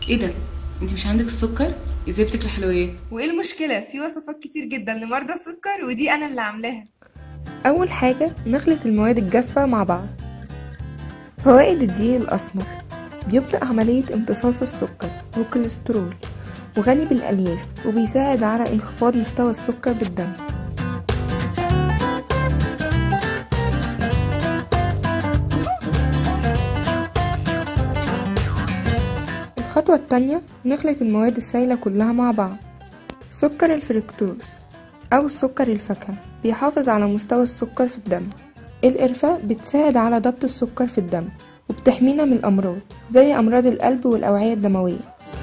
ايه ده انت مش عندك السكر ازاي بتاكلي حلويات وايه المشكلة في وصفات كتير جدا لمرضى السكر ودي انا اللي عاملاها أول حاجة نخلط المواد الجافة مع بعض فوائد الدقيق الأسمر بيبطئ عملية امتصاص السكر والكوليسترول وغني بالألياف وبيساعد على انخفاض مستوى السكر بالدم الخطوة التانية نخلط المواد السائلة كلها مع بعض سكر الفركتوز أو السكر الفاكهة بيحافظ على مستوى السكر في الدم القرفة بتساعد على ضبط السكر في الدم وبتحمينا من الأمراض زي أمراض القلب والأوعية الدموية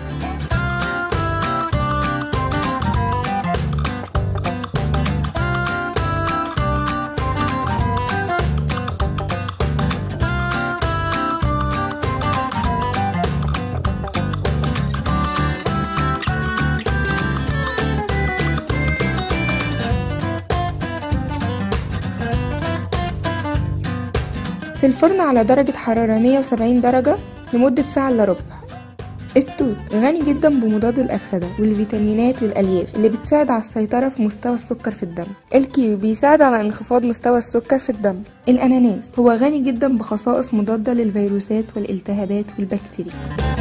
في الفرن على درجة حرارة 170 درجة لمدة ساعة إلا ربع التوت غني جدا بمضاد الأكسدة والفيتامينات والألياف اللي بتساعد على السيطرة في مستوى السكر في الدم الكيوي بيساعد على انخفاض مستوى السكر في الدم الأناناس هو غني جدا بخصائص مضادة للفيروسات والالتهابات والبكتيريا